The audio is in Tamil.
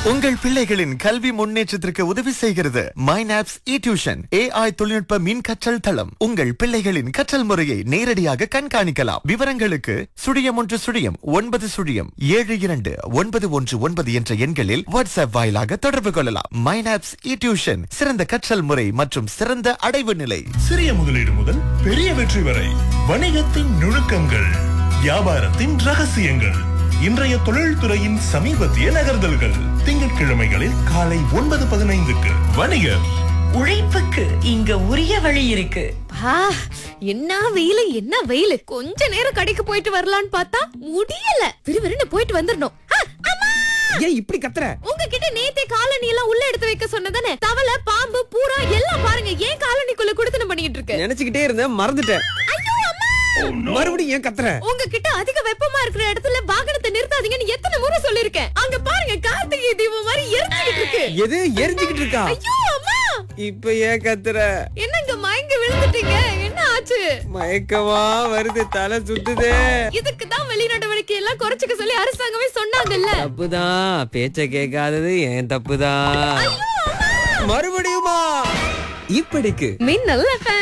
உங்கள் பிள்ளைகளின் கல்வி முன்னேற்றத்திற்கு உதவி செய்கிறது மைனாப்ஸ் இ டியூஷன் ஏஐ தொழில்நுட்ப மின் கற்றல் தளம் உங்கள் பிள்ளைகளின் கற்றல் முறையை நேரடியாக கண்காணிக்கலாம் விவரங்களுக்கு சுழியம் ஒன்று சுழியம் ஒன்பது சுழியம் ஏழு இரண்டு ஒன்பது ஒன்று ஒன்பது என்ற எண்களில் வாட்ஸ்அப் வாயிலாக தொடர்பு கொள்ளலாம் மைனாப்ஸ் இ டியூஷன் சிறந்த கற்றல் முறை மற்றும் சிறந்த அடைவு நிலை சிறிய முதலீடு முதல் பெரிய வெற்றி வரை வணிகத்தின் நுணுக்கங்கள் வியாபாரத்தின் ரகசியங்கள் இன்றைய தொழில்துறையின் சமீபத்திய நகர்தல்கள் திங்கட்கிழமைகளில் காலை ஒன்பது பதினைந்துக்கு வணிகர் உழைப்புக்கு இங்க உரிய வழி இருக்கு ஆ, என்ன வெயிலு என்ன வெயிலு கொஞ்ச நேரம் கடைக்கு போயிட்டு வரலாம்னு பார்த்தா முடியல விறுவிறுன்னு போயிட்டு வந்துடணும் ஆ, அம்மா! ஏன் இப்படி கத்துற உங்ககிட்ட நேத்தே காலனி எல்லாம் உள்ள எடுத்து வைக்க சொன்னதானே தவளை பாம்பு பூரா எல்லாம் பாருங்க ஏன் காலனிக்குள்ள குடுத்தனம் பண்ணிட்டு இருக்கு நினைச்சுக்கிட்டே இருந்தேன் மறந்துட்டேன் ஐயோ அம்மா மறுபடியும் ஏன் கத்துற உங்ககிட்ட அதிக வெப்பமா இருக்கிற இடத்துல வாகனத்தை நிறுத்தாதீங்கன்னு எத்தனை முறை சொல்லிருக்கேன் அங்க பாருங்க கார்த்திகை தீபம் மாதிரி எரிஞ்சுக்கிட்டு இருக்கு எது எரிஞ்சுக்கிட்டு இருக்கா ஐயோ அம்மா இப்ப ஏன் கத்துற என்னங்க மயங்கி விழுந்துட்டீங்க என்ன ஆச்சு மயக்கமா வருது தலை சுத்துதே இதுக்கு தான் வெளிநடவடிக்கை எல்லாம் குறைச்சுக்க சொல்லி அரசாங்கமே சொன்னாங்கல்ல தப்புதான் பேச்ச கேட்காதது ஏன் தப்புதான் மறுபடியுமா இப்படிக்கு மின்னல் எஃப்எம்